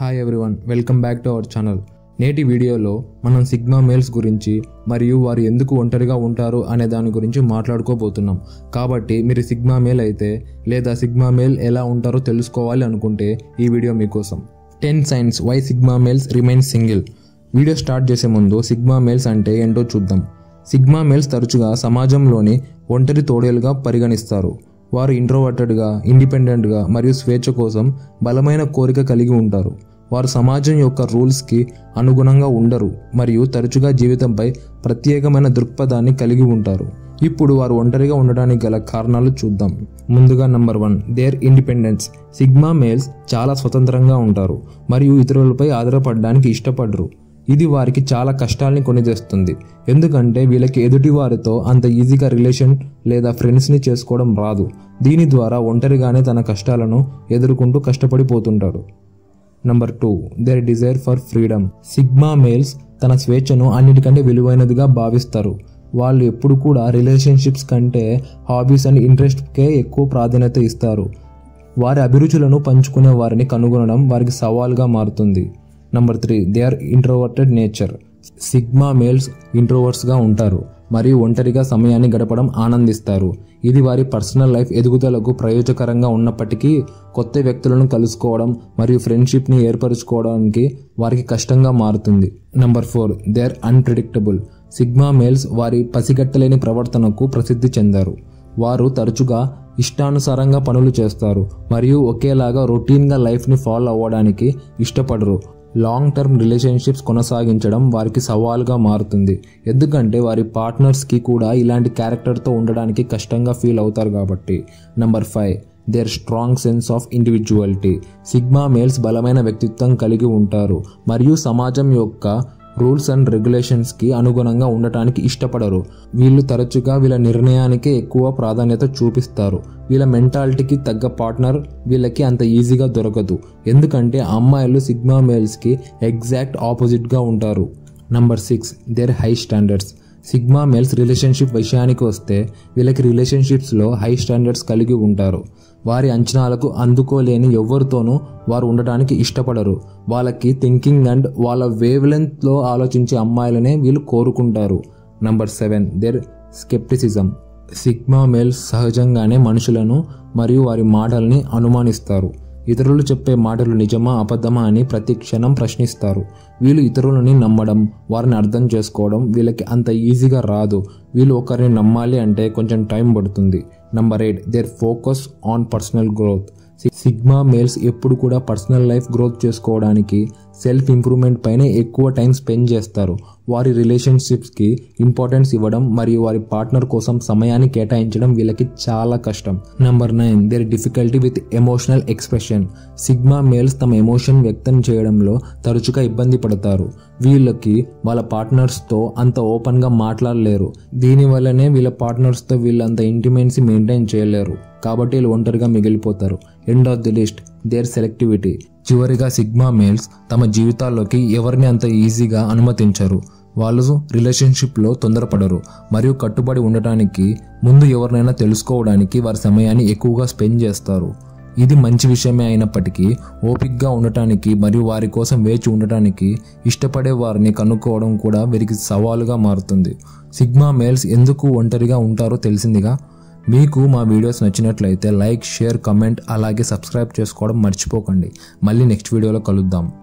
hi everyone welcome back to our channel నేటి వీడియోలో మనం సిగ్మా మేల్స్ గురించి మరియు వారు ఎందుకు ఒంటరిగా ఉంటారు అనే దాని గురించి మాట్లాడుకోబోతున్నాం కాబట్టి మీరు సిగ్మా మేల్ అయితే లేదా సిగ్మా మేల్ ఎలా ఉంటారో తెలుసుకోవాలి అనుకుంటే ఈ వీడియో మీకోసం ten signs why sigma males remain single video start చేసే ముందు సిగ్మా మేల్స్ అంటే ఏంటో చూద్దాం సిగ్మా మేల్స్ తరచుగా సమాజంలోని ఒంటరి తోడేలుగా పరిగణిస్తారు వారు ఇంట్రోవర్టెడ్గా ఇండిపెండెంట్గా మరియు స్వేచ్ఛ కోసం బలమైన కోరిక కలిగి ఉంటారు వారు సమాజం యొక్క రూల్స్కి అనుగుణంగా ఉండరు మరియు తరచుగా జీవితంపై ప్రత్యేకమైన దృక్పథాన్ని కలిగి ఉంటారు ఇప్పుడు వారు ఒంటరిగా ఉండడానికి గల కారణాలు చూద్దాం ముందుగా number one their independence sigma males చాలా స్వతంత్రంగా ఉంటారు మరియు ఇతరులపై ఆధారపడడానికి ఇష్టపడరు ఇది వారికి చాలా కష్టాల్ని కొని తెస్తుంది ఎందుకంటే వీళ్ళకి ఎదుటి వారితో అంత ఈజీగా రిలేషన్ లేదా ఫ్రెండ్స్ని చేసుకోవడం రాదు దీని ద్వారా ఒంటరిగానే తన కష్టాలను ఎదుర్కొంటూ కష్టపడిపోతుంటాడు number two their desire for freedom sigma males తన స్వేచ్ఛను అన్నిటికంటే విలువైనదిగా భావిస్తారు వాళ్ళు ఎప్పుడు కూడా రిలేషన్షిప్స్ కంటే హాబీస్ అండ్ ఇంట్రెస్ట్కే ఎక్కువ ప్రాధాన్యత ఇస్తారు వారి అభిరుచులను పంచుకునే వారిని కనుగొనడం వారికి సవాల్గా మారుతుంది number three they are introverted nature sigma males ఇంట్రోవర్ట్స్గా ఉంటారు మరియు ఒంటరిగా సమయాన్ని గడపడం ఆనందిస్తారు ఇది వారి పర్సనల్ లైఫ్ ఎదుగుదలకు ప్రయోజకరంగా ఉన్నప్పటికీ కొత్త వ్యక్తులను కలుసుకోవడం మరియు ఫ్రెండ్షిప్ని ఏర్పరచుకోవడానికి వారికి కష్టంగా మారుతుంది number four they are unpredictable sigma males వారి పసిగట్టలేని ప్రవర్తనకు ప్రసిద్ధి చెందారు వారు తరచుగా ఇష్టానుసారంగా పనులు చేస్తారు మరియు ఒకేలాగా రొటీన్గా లైఫ్ని ఫాలో అవ్వడానికి ఇష్టపడరు లాంగ్ టర్మ్ రిలేషన్షిప్స్ కొనసాగించడం వారికి సవాల్గా మారుతుంది ఎందుకంటే వారి పార్ట్నర్స్కి కూడా ఇలాంటి క్యారెక్టర్తో ఉండడానికి కష్టంగా ఫీల్ అవుతారు కాబట్టి number five their strong sense of individuality sigma males బలమైన వ్యక్తిత్వం కలిగి ఉంటారు మరియు సమాజం యొక్క రూల్స్ అండ్ రెగ్యులేషన్స్కి అనుగుణంగా ఉండటానికి ఇష్టపడరు వీళ్ళు తరచుగా వీళ్ళ నిర్ణయానికే ఎక్కువ ప్రాధాన్యత చూపిస్తారు వీళ్ళ మెంటాలిటీకి తగ్గ పార్ట్నర్ వీళ్ళకి అంత ఈజీగా దొరకదు ఎందుకంటే అమ్మాయిలు సిగ్మా మేల్స్కి ఎగ్జాక్ట్ ఆపోజిట్గా ఉంటారు number six their high standards sigma males relationship విషయానికి వస్తే వీళ్ళకి రిలేషన్షిప్స్లో హై స్టాండర్డ్స్ కలిగి ఉంటారు వారి అంచనాలకు అందుకోలేని ఎవరితోనూ వారు ఉండటానికి ఇష్టపడరు వాళ్ళకి థింకింగ్ అండ్ వాళ్ళ వేవ్ లెంత్లో ఆలోచించే అమ్మాయిలనే వీళ్ళు కోరుకుంటారు number seven their scepticism sigma males సహజంగానే మనుషులను మరియు వారి మాటల్ని అనుమానిస్తారు ఇతరులు చెప్పే మాటలు నిజమా అబద్ధమా అని ప్రతి క్షణం ప్రశ్నిస్తారు వీళ్ళు ఇతరులని నమ్మడం వారిని అర్థం చేసుకోవడం వీళ్ళకి అంత ఈజీగా రాదు వీళ్ళు ఒకరిని నమ్మాలి అంటే కొంచెం టైం పడుతుంది number eight their focus on personal growth sigma males ఎప్పుడు కూడా పర్సనల్ లైఫ్ గ్రోత్ చేసుకోవడానికి సెల్ఫ్ ఇంప్రూవ్మెంట్ పైన ఎక్కువ టైం స్పెండ్ చేస్తారు వారి రిలేషన్షిప్స్కి ఇంపార్టెన్స్ ఇవ్వడం మరియు వారి పార్ట్నర్ కోసం సమయాన్ని కేటాయించడం వీళ్ళకి చాలా కష్టం number nine their difficulty with emotional expression sigma males తమ ఎమోషన్ వ్యక్తం చేయడంలో తరచుగా ఇబ్బంది పడతారు వీళ్ళకి వాళ్ళ పార్ట్నర్స్తో అంత ఓపెన్గా మాట్లాడలేరు దీనివల్లనే వీళ్ళ పార్ట్నర్స్తో వీళ్ళంత ఇంటిమెన్సీ మెయింటైన్ చేయలేరు కాబట్టి వీళ్ళు ఒంటరిగా మిగిలిపోతారు end of the list their selectivity చివరిగా సిగ్మా మేల్స్ తమ జీవితాల్లోకి ఎవరిని అంత ఈజీగా అనుమతించరు వాళ్ళు రిలేషన్షిప్లో తొందరపడరు మరియు కట్టుబడి ఉండటానికి ముందు ఎవరినైనా తెలుసుకోవడానికి వారి సమయాన్ని ఎక్కువగా స్పెండ్ చేస్తారు ఇది మంచి విషయమే అయినప్పటికీ ఓపిక్గా ఉండటానికి మరియు వారి కోసం వేచి ఉండటానికి ఇష్టపడే వారిని కనుక్కోవడం కూడా వీరికి సవాలుగా మారుతుంది సిగ్మా మేల్స్ ఎందుకు ఒంటరిగా ఉంటారో తెలిసిందిగా మీకు మా వీడియోస్ నచ్చినట్లయితే లైక్ షేర్ కమెంట్ అలాగే సబ్స్క్రైబ్ చేసుకోవడం మర్చిపోకండి మళ్ళీ నెక్స్ట్ వీడియోలో కలుద్దాం